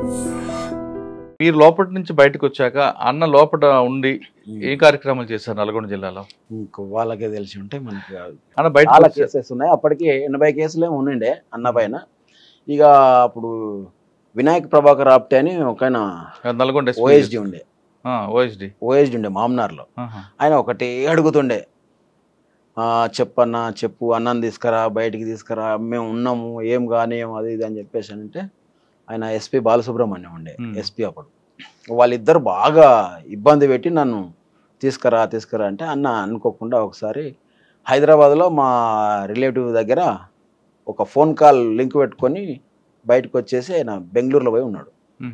మీరు లోపల నుంచి బయటకు వచ్చాక అన్న లోపల ఉండి ఏ కార్యక్రమాలు చేశారు నల్గొండ జిల్లాలో ఇంకో వాళ్ళకే తెలిసి ఉంటే మనకి కాదు. అన్న బయట చాలా కేసెస్ ఉన్నాయి అప్పటికి ఎనభై కేసులు ఏమి ఉండిండే అన్న పైన ఇక అప్పుడు వినాయక్ ప్రభాకర్ ఆప్టే అని ఒక ఆయన నల్గొండ ఓఎస్డి ఉండే ఓఎస్డి ఓఎస్డి ఉండే మామ్నార్లో ఆయన ఒకటి అడుగుతుండే "ఆ, చెప్పన్నా చెప్పు అన్నం తీసుకురా బయటికి తీసుకురా మేము ఉన్నాము ఏం కానీ ఏం అది ఇది అని చెప్పేసి అంటే ఆయన ఎస్పి బాలసుబ్రహ్మణ్యం ఉండే Hmm. ఎస్పి అప్పుడు వాళ్ళిద్దరు బాగా ఇబ్బంది పెట్టి నన్ను తీసుకురా తీసుకురా అంటే అన్న అనుకోకుండా ఒకసారి హైదరాబాద్లో మా రిలేటివ్ దగ్గర ఒక ఫోన్ కాల్ లింక్ పెట్టుకొని బయటకు వచ్చేసి ఆయన బెంగళూరులో పోయి ఉన్నాడు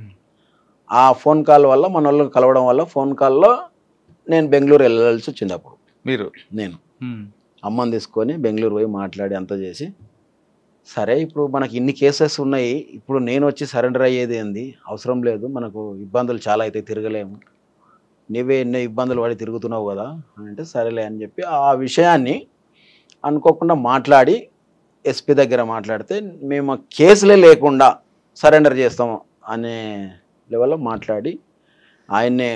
ఆ ఫోన్ కాల్ వల్ల మన వాళ్ళు కలవడం వల్ల ఫోన్ కాల్లో నేను బెంగళూరు వెళ్ళాల్సి వచ్చింది అప్పుడు మీరు నేను ఉమ్. అమ్మని తీసుకొని బెంగళూరు పోయి మాట్లాడి అంతా చేసి సరే ఇప్పుడు మనకి ఇన్ని కేసెస్ ఉన్నాయి ఇప్పుడు నేను వచ్చి సరెండర్ అయ్యేది ఏంది అవసరం లేదు మనకు ఇబ్బందులు చాలా అయితే తిరగలేము నీవే ఎన్నో ఇబ్బందులు పడి తిరుగుతున్నావు కదా అని అంటే సరేలే అని చెప్పి ఆ విషయాన్ని అనుకోకుండా మాట్లాడి ఎస్పీ దగ్గర మాట్లాడితే మేము కేసులే లేకుండా సరెండర్ చేస్తాము అనే లెవెల్లో మాట్లాడి ఆయన్నే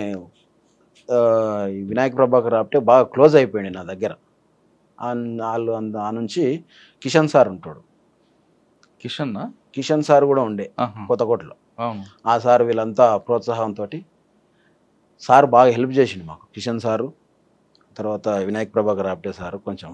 ఆ, ఈ వినాయక ప్రభాకర్ ఆప్టే బాగా క్లోజ్ అయిపోయింది నా దగ్గర అన్- వాళ్ళు అంద- ఆ నుంచి కిషన్ సార్ ఉంటాడు కిషన్ కిషన్ సార్ కూడా ఉండే కొత్తకోటలో అవును ఆ సార్ వీళ్ళంతా ప్రోత్సాహంతో సార్ బాగా హెల్ప్ చేసిండు మాకు కిషన్ సారు తర్వాత వినాయక్ ప్రభాకర్ ఆప్టే సారు కొంచెం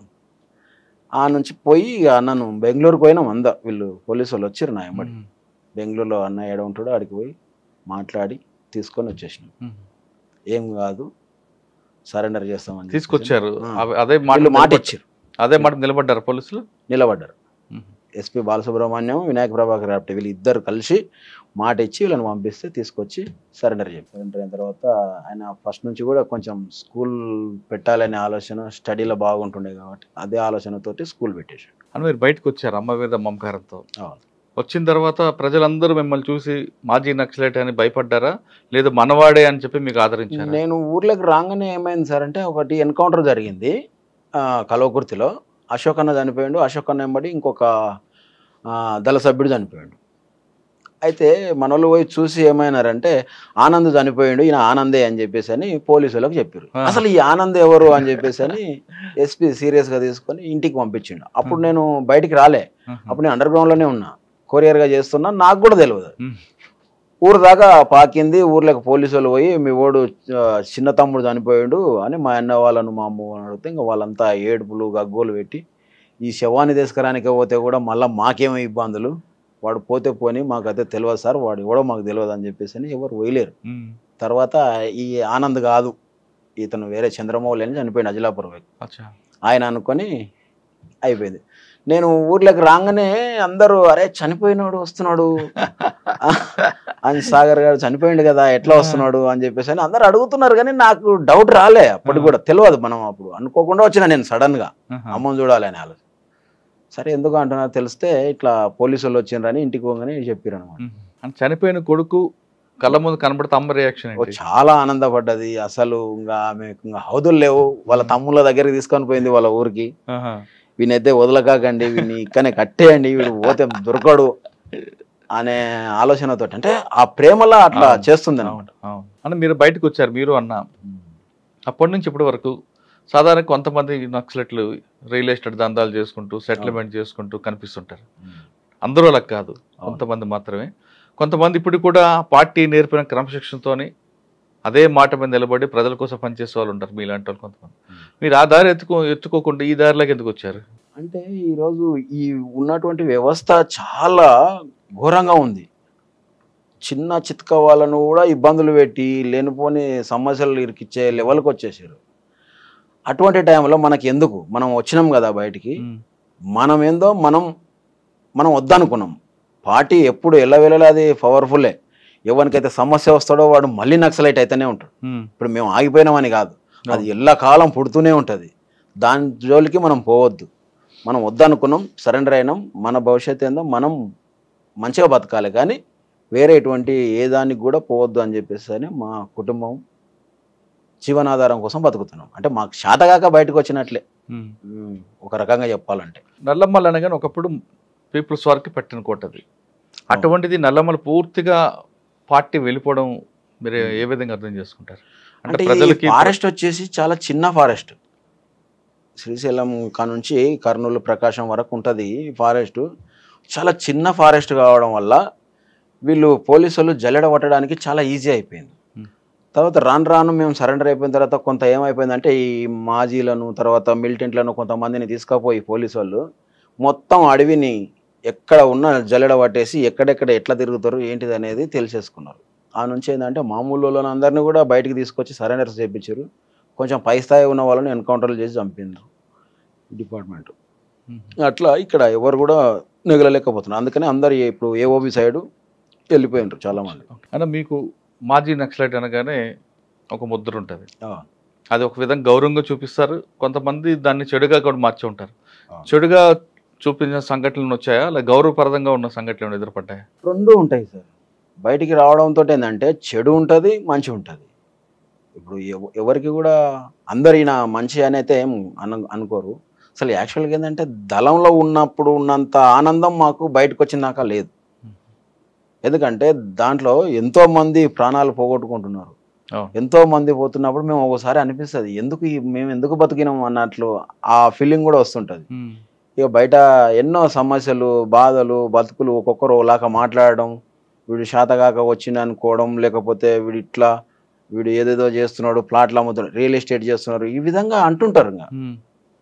ఆ నుంచి పోయి ఇక నన్ను బెంగళూరుకు పోయినాం అంద వీళ్ళు పోలీసు వాళ్ళు వచ్చారు నా ఎంబడి ఉమ్. బెంగళూరులో అన్న ఏడ ఉంటాడో ఆడికి పోయి మాట్లాడి తీసుకొని వచ్చేసినాం ఉమ్. ఏం కాదు సరెండర్ చేస్తామని చెప్పేసి. తీసుకొచ్చారు ఆ. అవ- అదే మాట వీళ్ళు మాట నిలబడ్- ఇచ్చారు అదే మాట నిలబడ్డారు పోలీసులు నిలబడ్డారు ఉమ్. ఎస్పి బాలసుబ్రహ్మణ్యం వినాయక ప్రభాకర్ ఆప్టే వీళ్ళు ఇద్దరు కలిసి మాట ఇచ్చి వీళ్ళని పంపిస్తే తీసుకొచ్చి సరెండర్ చేయాలి సరెండర్ అయిన తర్వాత ఆయన ఫస్ట్ నుంచి కూడా కొంచెం స్కూల్ పెట్టాలనే ఆలోచన స్టడీలో బాగుంటుండే కాబట్టి అదే ఆలోచనతోటి స్కూల్ పెట్టేశాడు అని మీరు బయటకు వచ్చారు అమ్మ మీద మమకారంతో అవును. వచ్చిన తర్వాత ప్రజలందరూ మిమ్మల్ని చూసి మాజీ నక్సలైట్ అని భయపడ్డారా లేదు మనవాడే అని చెప్పి మీకు ఆదరించారు నేను ఊర్లోకి రాగానే ఏమైంది సార్ అంటే ఒకటి ఎన్కౌంటర్ జరిగింది ఆ, కల్వకుర్తిలో అశోక్ అన్న చనిపోయాడు అశోక్ అన్న వెంబడి ఇంకొక ఆ, దళ సభ్యుడు చనిపోయాడు అయితే మనోళ్ళు పోయి చూసి ఏమైనారంటే ఆనంద్ చనిపోయాడు ఈయన ఆనందే అని చెప్పేసి అని పోలీసు వాళ్ళకి చెప్పారు ఆ. అసలు ఈ ఆనంద్ ఎవరు అని చెప్పేసి అని ఎస్పీ సీరియస్గా తీసుకొని ఇంటికి పంపించిండు అప్పుడు నేను బయటికి రాలే అప్పుడు నేను అండర్ గ్రౌండ్లోనే ఉన్నా కొరియర్గా చేస్తున్నా నాకు కూడా తెలియదు ఉమ్. ఊరు దాకా పాకింది ఊర్లోకి పోలీసు వాళ్ళు పోయి మీ ఓడు ఆ, చిన్న తమ్ముడు చనిపోయాడు అని మా అన్న వాళ్ళను మా అమ్మ వాళ్ళని అడిగితే ఇంకా వాళ్ళంతా ఏడుపులు గగ్గోలు పెట్టి ఈ శవాన్ని తీసుకురానికి పోతే కూడా మళ్ళీ మాకేమో ఇబ్బందులు వాడు పోతే పోని మాకు అయితే తెలియదు సార్ వాడు ఎవడో మాకు తెలియదు అని చెప్పేసి అని ఎవరు పోయలేరు ఉమ్. తర్వాత ఈ ఆనంద్ కాదు ఇతను వేరే చంద్రమౌళి అని చనిపోయింది అజిలాపురం వ్యక్తి అచ్చా ఆయన అనుకొని అయిపోయింది నేను ఊర్లోకి రాగానే అందరూ అరే చనిపోయినాడు వస్తున్నాడు అని సాగర్ గారు చనిపోయిండు కదా ఎట్లా వస్తున్నాడు అని చెప్పేసి అని అందరు అడుగుతున్నారు కానీ నాకు డౌట్ రాలే అప్పటికి కూడా తెలియదు మనం అప్పుడు అనుకోకుండా వచ్చిన నేను సడన్ గా ఆహా. అమ్మని చూడాలి అని ఆలోచన సరే ఎందుకు అంటున్నారు తెలిస్తే ఇట్లా పోలీసు వాళ్ళు వచ్చిండ్రని ఇంటికి పోగానే చెప్పారు అనమాట ఉమ్. అని చనిపోయిన కొడుకు కళ్ళ ముందు కనబడితే అమ్మ రియాక్షన్ ఏంటి చాలా ఆనందపడ్డది అసలు ఇంకా ఆమె ఇంకా హౌదులు లేవు వాళ్ళ తమ్ముళ్ళ దగ్గరికి తీసుకొని పోయింది వాళ్ళ ఊరికి ఆహా. వీనైతే వదలకాకండి వీడిని ఇక్కడనే కట్టేయండి వీడు పోతే దొరకడు అనే ఆలోచనతో అంటే ఆ ప్రేమలో అట్లా అవును. చేస్తుంది అనమాట అవును అవును అని మీరు బయటకు వచ్చారు మీరు అన్న అప్పటి నుంచి ఇప్పటి వరకు సాధారణ కొంతమంది నక్సలెట్లు రియల్ ఎస్టేట్ దందాలు చేసుకుంటూ సెటిల్మెంట్ చేసుకుంటూ కనిపిస్తుంటారు అందరూ అలా కాదు కొంతమంది మాత్రమే కొంతమంది ఇప్పుడు కూడా పార్టీ నేర్పిన క్రమశిక్షణతోని అదే మాట మీద నిలబడి ప్రజల కోసం పనిచేసే వాళ్ళు ఉంటారు మీలాంటి వాళ్ళు కొంతమంది మీరు ఆ దారి ఎత్తుకో ఎత్తుకోకుండా ఈ దారిలోకి ఎందుకు వచ్చారు అంటే ఈరోజు ఈ ఉన్నటువంటి వ్యవస్థ చాలా ఘోరంగా ఉంది చిన్న చిత్క వాళ్ళను కూడా ఇబ్బందులు పెట్టి లేనిపోని సమస్యలు ఇరికిచ్చే లెవెల్కి వచ్చేసారు అటువంటి టైంలో మనకి ఎందుకు మనం వచ్చినాం కదా బయటికి మనం ఏందో మనం మనం వద్దనుకున్నాం పార్టీ ఎప్పుడు ఎల్లవేళలా అది పవర్ఫుల్లే ఎవరికైతే సమస్య వస్తాడో వాడు మళ్ళీ నక్సలైట్ అయితేనే ఉంటాడు ఉమ్. ఇప్పుడు మేము ఆగిపోయినామని కాదు అది ఎల్లకాలం పుడుతూనే ఉంటుంది దాని జోలికి మనం పోవద్దు మనం వద్దనుకున్నాం సరెండర్ అయినాం మన భవిష్యత్తు ఏందో మనం మంచిగా బతకాలి కానీ వేరే ఎటువంటి ఏ దానికి కూడా పోవద్దు అని చెప్పేసి అని మా కుటుంబం జీవనాధారం కోసం బతుకుతున్నాం అంటే మాకు శాతగాక బయటకు వచ్చినట్లే ఉమ్. ఉమ్, ఒక రకంగా చెప్పాలంటే నల్లమ్మలు అనగానే ఒకప్పుడు పీపుల్స్ వారికి పెట్టిన కోట అది అటువంటిది నల్లమ్మలు పూర్తిగా పార్టీ వెళ్ళిపోవడం మీరు ఏ విధంగా అర్థం చేసుకుంటారు అంటే అంటే ఈ ప్రజలకి ఫారెస్ట్ వచ్చేసి చాలా చిన్న ఫారెస్ట్ శ్రీశైలం కా నుంచి కర్నూలు ప్రకాశం వరకు ఉంటుంది ఈ ఫారెస్ట్ చాలా చిన్న ఫారెస్ట్ కావడం వల్ల వీళ్ళు పోలీసులు జల్లెడ పట్టడానికి చాలా ఈజీ అయిపోయింది Hmm. తర్వాత రాను రాను మేము సరెండర్ అయిపోయిన తర్వాత కొంత ఏమైపోయిందంటే ఈ మాజీలను తర్వాత మిలిటెంట్లను కొంతమందిని తీసుకుపోయి పోలీసు వాళ్ళు మొత్తం అడవిని ఎక్కడ ఉన్న జల్లెడ పట్టేసి ఎక్కడెక్కడ ఎట్లా తిరుగుతారు ఏంటిది అనేది తెలిసేసుకున్నారు ఆ నుంచి ఏంటంటే మామూలు వాళ్ళని అందరినీ కూడా బయటికి తీసుకొచ్చి సరెండర్స్ చేయించారు కొంచెం పై స్థాయి ఉన్న వాళ్ళని ఎన్కౌంటర్లు చేసి చంపిండ్రు డిపార్ట్మెంట్ ఉమ్. అట్లా ఇక్కడ ఎవరు కూడా మిగలలేకపోతున్నారు అందుకని అందరు ఇప్పుడు ఏఓబి సైడ్ వెళ్ళిపోయినారు చాలా మంది అంటే మీకు మాజీ నక్సలైట్ అనగానే ఒక ముద్ర ఉంటుంది అది ఒక విధంగా గౌరవంగా చూపిస్తారు కొంతమంది దాన్ని చెడుగా కూడా మార్చి ఉంటారు అవును. చెడుగా చూపించిన సంఘటనలు వచ్చాయా లేదా గౌరవప్రదంగా ఉన్న సంఘటనలు ఎదురుపడ్డాయా రెండు ఉంటాయి సార్ బయటికి రావడంతో ఏంటంటే చెడు ఉంటుంది మంచి ఉంటుంది ఇప్పుడు ఎవ- ఎవరికి కూడా అందరు ఈయన మంచి అని అయితే ఏం అను అనుకోరు అసలు యాక్చువల్గా ఏంటంటే దళంలో ఉన్నప్పుడు ఉన్నంత ఆనందం మాకు బయటకు వచ్చినాక లేదు ఎందుకంటే దాంట్లో ఎంతో మంది ప్రాణాలు పోగొట్టుకుంటున్నారు అవును. ఎంతో మంది పోతున్నప్పుడు మేము ఒకసారి అనిపిస్తుంది ఎందుకు ఈ- మేము ఎందుకు బతికినాం అన్నట్లు ఆ ఫీలింగ్ కూడా వస్తుంటుంది ఉమ్. ఇక బయట ఎన్నో సమస్యలు బాధలు బతుకులు ఒక్కొక్కరు ఒకలాగా మాట్లాడడం వీడు శాతగాక వచ్చింది అనుకోవడం లేకపోతే వీడు ఇట్లా వీడు ఏదేదో చేస్తున్నాడు ప్లాట్లు అమ్ముతున్నాడు రియల్ ఎస్టేట్ చేస్తున్నారు ఈ విధంగా అంటుంటారు ఇంకా ఉమ్.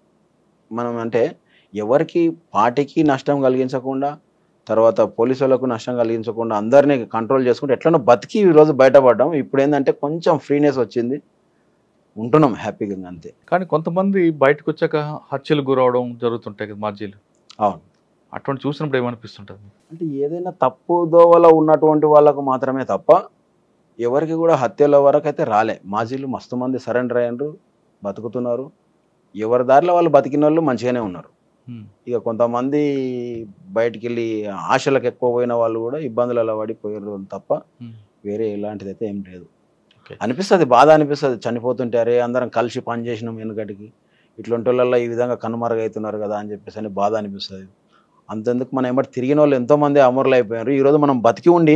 మనం అంటే ఎవరికి పార్టీకి నష్టం కలిగించకుండా తర్వాత పోలీసు వాళ్ళకు నష్టం కలిగించకుండా అందరినీ కంట్రోల్ చేసుకుంటే ఎట్లనో బతికి ఈరోజు బయటపడ్డాం ఇప్పుడు ఏంటంటే కొంచెం ఫ్రీనెస్ వచ్చింది ఉంటున్నాం హ్యాపీగా ఇంకా అంతే కానీ కొంతమంది బయటకు వచ్చాక హత్యలు గురవడం జరుగుతుంటాయి కదా మాజీలు అవును అటువంటి చూసినప్పుడు ఏమనిపిస్తుంటుంది అంటే ఏదైనా తప్పు దోవలో ఉన్నటువంటి వాళ్ళకు మాత్రమే తప్ప ఎవరికి కూడా హత్యల వరకు అయితే రాలే మాజీలు మస్తు మంది సరెండర్ అయ్యారు బతుకుతున్నారు ఎవరి దారిలో వాళ్ళు బతికిన వాళ్ళు మంచిగానే ఉన్నారు ఉమ్. ఇక కొంతమంది బయటికి వెళ్ళి ఆశలకు ఎక్కువ పోయిన వాళ్ళు కూడా ఇబ్బందులలో పడిపోయారు తప్ప ఉమ్. వేరే ఎలాంటిది అయితే ఏం లేదు Okay. అనిపిస్తుంది బాధ అనిపిస్తుంది చనిపోతుంటే అరే అందరం కలిసి పని చేసినాం వెనుకటికి ఇట్లాంటి వాళ్ళల్లో ఈ విధంగా కనుమరుగవుతున్నారు కదా అని చెప్పేసి అని బాధ అనిపిస్తుంది అంతెందుకు మనం ఏమంటే తిరిగిన వాళ్ళు ఎంతోమంది అమరులు అయిపోయారు ఈరోజు మనం బతికి ఉండి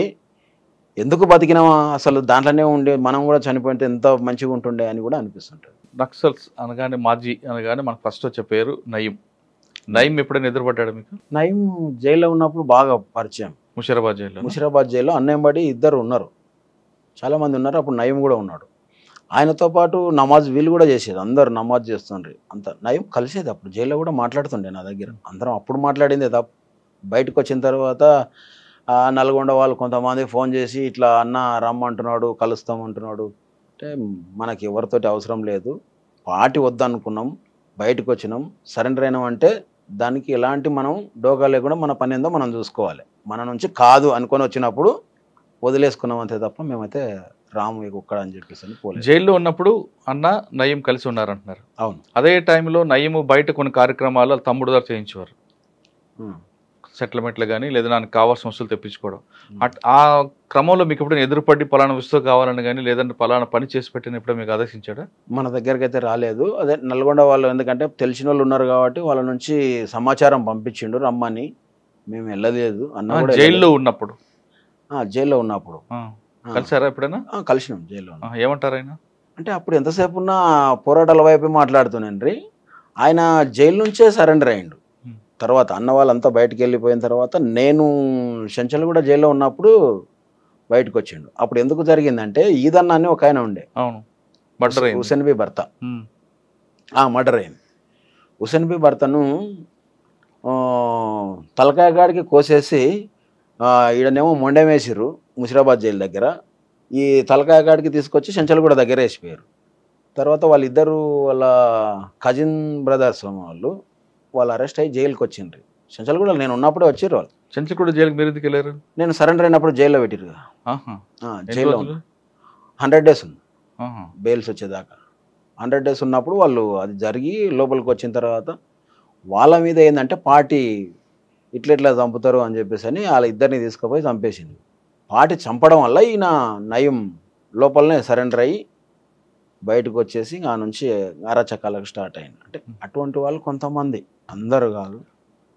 ఎందుకు బతికినామా అసలు దాంట్లోనే ఉండి మనం కూడా చనిపోతే ఎంత మంచిగా ఉంటుండే అని కూడా అనిపిస్తుంటుంది నక్సల్స్ అనగానే మాజీ అనగానే మనకు ఫస్ట్ వచ్చే పేరు నయీం నయీం ఎప్పుడైనా ఎదురుపడ్డాడు మీకు నయం జైల్లో ఉన్నప్పుడు బాగా పరిచయం ముషీరాబాద్ జైల్లో ముషిరాబాద్ జైల్లో అన్నయంబడి ఇద్దరు ఉన్నారు చాలా మంది ఉన్నారు అప్పుడు నయం కూడా ఉన్నాడు ఆయనతో పాటు నమాజ్ వీళ్ళు కూడా చేసేది అందరు నమాజ్ చేస్తుండ్రి అంత నయం కలిసేది అప్పుడు జైల్లో కూడా మాట్లాడుతుండే నా దగ్గర అందరం అప్పుడు మాట్లాడిందే తప్ప బయటకు వచ్చిన తర్వాత ఆ, నల్గొండ వాళ్ళు కొంతమంది ఫోన్ చేసి ఇట్లా అన్న రమ్మంటున్నాడు కలుస్తాం అంటున్నాడు అంటే మనకి ఎవరితోటి అవసరం లేదు పార్టీ వద్దనుకున్నాం బయటకు వచ్చినాం సరెండర్ అయినాం అంటే దానికి ఎలాంటి మనం డోకా లేకుండా మన పని ఏందో మనం చూసుకోవాలి మన నుంచి కాదు అనుకొని వచ్చినప్పుడు వదిలేసుకున్నాం అంతే తప్ప మేమైతే రాము ఇక ఒక్కడ అని చెప్పేసి అని పోలేదు జైల్లో ఉన్నప్పుడు అన్న నయీం కలిసి ఉన్నారంటున్నారు అవును అదే టైంలో నయీము బయట కొన్ని కార్యక్రమాలు వాళ్ళ తమ్ముడు ద్వారా చేయించేవారు ఉం. సెటిల్మెంట్లు కానీ లేదా నాకు కావాల్సిన వస్తువులు తెప్పించుకోవడం అట్ ఆ క్రమంలో మీకు ఎప్పుడు ఎదురుపడి పలానా వస్తువు కావాలని కానీ లేదంటే పలానా పని చేసి పెట్టిన ఎప్పుడు మీకు ఆదేశించాడా మన దగ్గరికి అయితే రాలేదు అదే నల్గొండ వాళ్ళు ఎందుకంటే తెలిసిన వాళ్ళు ఉన్నారు కాబట్టి వాళ్ళ నుంచి సమాచారం పంపించిండు రమ్మని మేము వెళ్ళలేదు అన్న ఆ, కూడా జైల్లో ఉన్నప్పుడు వెళ్ళలేదు. ఆ, జైల్లో ఉన్నప్పుడు ఆ, ఆ, కలిసారా ఎప్పుడైనా ఆ, కలిసినాం జైల్లో ఆ, ఏమంటారు ఆయన అంటే అప్పుడు ఎంతసేపు ఉన్నా పోరాటాల వైపే మాట్లాడుతున్నాండ్రి ఆయన జైలు నుంచే సరెండర్ అయ్యిండు Hmm. తర్వాత అన్న వాళ్ళంతా బయటికి వెళ్ళిపోయిన తర్వాత నేను శంచల్ కూడా జైల్లో ఉన్నప్పుడు బయటకు వచ్చిండు అప్పుడు ఎందుకు జరిగిందంటే ఈదన్న అని ఒక ఆయన ఉండే అవును మర్డర్ అయింది హుసేన్ బి భర్త ఉమ్, ఆ మర్డర్ అయింది హుసేన్ బి భర్తను ఆ, తలకాయ గాడికి కోసేసి ఆ, ఈడనేమో మొండెం వేసిర్రు ముషిరాబాద్ జైలు దగ్గర ఈ తలకాయ గాడికి తీసుకొచ్చి శంచలగూడ దగ్గర వేసిపోయారు తర్వాత వాళ్ళిద్దరు వాళ్ళ కజిన్ బ్రదర్స్ వాళ్ళు వాళ్ళు అరెస్ట్ అయ్యి జైలుకి వచ్చిండ్రు శంచలగూడ నేను ఉన్నప్పుడే వచ్చిర్రు వాళ్ళు చెంచలగూడ జైలుకి మీరు ఎందుకు వెళ్ళారు నేను సరెండర్ అయినప్పుడు జైల్లో పెట్టిరు కదా ఆహా. ఆ, ఎన్ని జైల్లో రోజులు? హండ్రెడ్ డేస్ ఉంది ఆహా. బెయిల్స్ వచ్చేదాకా హండ్రెడ్ డేస్ ఉన్నప్పుడు వాళ్ళు అది జరిగి లోపలికి వచ్చిన తర్వాత వాళ్ళ మీద ఏంటంటే పార్టీ ఇట్లా ఇట్లా చంపుతారు అని చెప్పేసి అని వాళ్ళ ఇద్దరిని తీసుకుపోయి చంపేసింది పార్టీ చంపడం వల్ల ఈయన నయం లోపలనే సరెండర్ అయ్యి బయటకు వచ్చేసి ఆ నుంచి అరాచకాలకు స్టార్ట్ అయింది అంటే అటువంటి వాళ్ళు కొంతమంది అందరు కాదు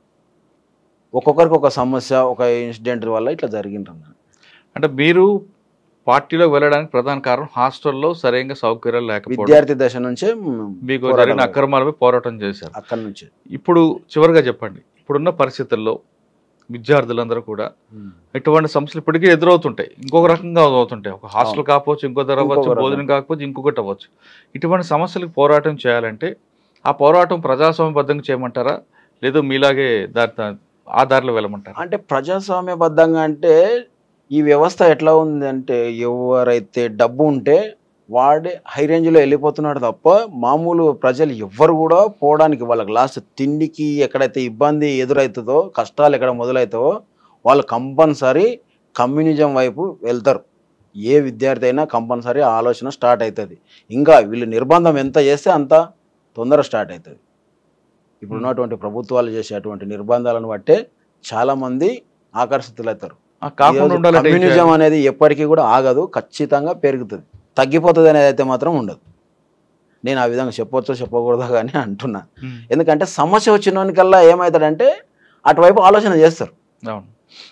ఒక్కొక్కరికి ఒక సమస్య ఒక ఇన్సిడెంట్ వల్ల ఇట్లా జరిగింటుంది అంటే మీరు పార్టీలో వెళ్ళడానికి ప్రధాన కారణం హాస్టల్లో సరైన సౌకర్యాలు లేకపోవడం విద్యార్థి దశ నుంచే మ్, మీకు పోరాటం జరిగిన లేదు. అక్రమాలపై పోరాటం చేశారు అక్కడి నుంచి ఇప్పుడు చివరిగా చెప్పండి ఇప్పుడున్న పరిస్థితుల్లో విద్యార్థులందరూ కూడా ఇటువంటి సమస్యలు ఇప్పటికీ ఎదురవుతుంటాయి ఇంకొక రకంగా అవుతుంటాయి ఒక హాస్టల్ కాకపోవచ్చు ఇంకో ధర అవ్వచ్చు ఇంకొక రకం. భోజనం కాకపోవచ్చు ఇంకొకటి అవ్వచ్చు ఇటువంటి సమస్యలకు పోరాటం చేయాలంటే ఆ పోరాటం ప్రజాస్వామ్యబద్ధంగా చేయమంటారా లేదు మీలాగే దారి ఆ దారిలో వెళ్ళమంటారా అంటే ప్రజాస్వామ్యబద్ధంగా అంటే ఈ వ్యవస్థ ఎట్లా ఉంది అంటే ఎవరైతే డబ్బు ఉంటే వాడే హై రేంజ్లో వెళ్ళిపోతున్నాడు తప్ప మామూలు ప్రజలు ఎవ్వరు కూడా పోవడానికి వాళ్ళకి లాస్ట్ తిండికి ఎక్కడైతే ఇబ్బంది ఎదురవుతుందో కష్టాలు ఎక్కడ మొదలవుతావో వాళ్ళు కంపల్సరీ కమ్యూనిజం వైపు వెళ్తారు ఏ విద్యార్థి అయినా కంపల్సరీ ఆలోచన స్టార్ట్ అవుతుంది ఇంకా వీళ్ళు నిర్బంధం ఎంత చేస్తే అంత తొందర స్టార్ట్ అవుతుంది ఇప్పుడు ఉన్నటువంటి ప్రభుత్వాలు చేసేటువంటి నిర్బంధాలను బట్టే చాలామంది ఆకర్షితులవుతారు ఆ కాకుండా ఉండాలంటే ఏం కమ్యూనిజం చేయాలి? అనేది ఎప్పటికీ కూడా ఆగదు ఖచ్చితంగా పెరుగుతుంది తగ్గిపోతుంది అనేది అయితే మాత్రం ఉండదు నేను ఆ విధంగా చెప్పొచ్చో చెప్పకూడదో కానీ అంటున్నా ఉమ్, ఎందుకంటే సమస్య వచ్చినోనికల్లా ఏమవుతాడంటే అటువైపు ఆలోచన చేస్తారు అవును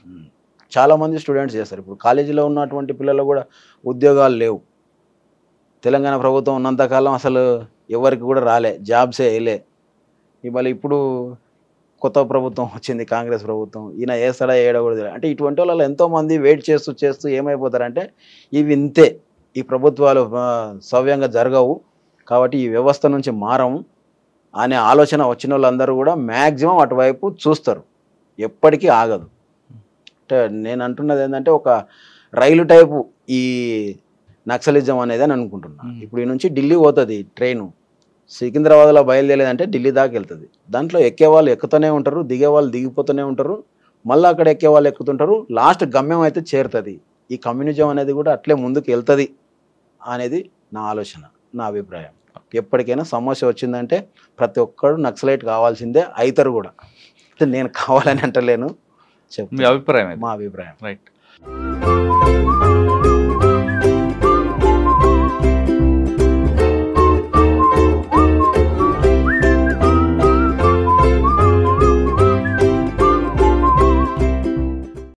చాలా మంది స్టూడెంట్స్ చేస్తారు ఇప్పుడు కాలేజీలో ఉన్నటువంటి పిల్లలు కూడా ఉద్యోగాలు లేవు తెలంగాణ ప్రభుత్వం ఉన్నంతకాలం అసలు ఎవరికి కూడా రాలే జాబ్సే వేయలే ఇవాళ ఇప్పుడు కొత్త ప్రభుత్వం వచ్చింది కాంగ్రెస్ ప్రభుత్వం ఈయన వేస్తాడా వేయడా కూడా తెలియదు. అంటే ఇటువంటి వాళ్ళు ఎంతోమంది వెయిట్ చేస్తూ చేస్తూ ఏమైపోతారంటే ఇవి ఇంతే ఈ ప్రభుత్వాలు ఆ, సవ్యంగా జరగవు కాబట్టి ఈ వ్యవస్థ నుంచి మారము అనే ఆలోచన వచ్చిన వాళ్ళందరూ కూడా మ్యాక్సిమం అటువైపు చూస్తారు ఎప్పటికీ ఆగదు అంటే నేను అంటున్నది ఏంటంటే ఒక రైలు టైపు ఈ నక్సలిజం అనేది అని అనుకుంటున్నా మ్మ్. ఇప్పుడు ఈ నుంచి ఢిల్లీ పోతుంది ట్రైను సికింద్రాబాద్లో బయలుదేరేదంటే ఢిల్లీ దాకా వెళ్తుంది దాంట్లో ఎక్కే వాళ్ళు ఎక్కుతూనే ఉంటారు దిగే వాళ్ళు దిగిపోతూనే ఉంటారు మళ్ళీ అక్కడ ఎక్కే వాళ్ళు ఎక్కుతుంటారు లాస్ట్ గమ్యం అయితే చేరుతుంది ఈ కమ్యూనిజం అనేది కూడా అట్లే ముందుకు వెళ్తుంది అనేది నా ఆలోచన నా అభిప్రాయం ఎప్పటికైనా సమస్య వచ్చిందంటే ప్రతి ఒక్కరు నక్సలైట్ కావాల్సిందే అవుతారు కూడా అంటే నేను కావాలని అంటలేను మీ చెప్తా అభిప్రాయం ఇది మా అభిప్రాయం రైట్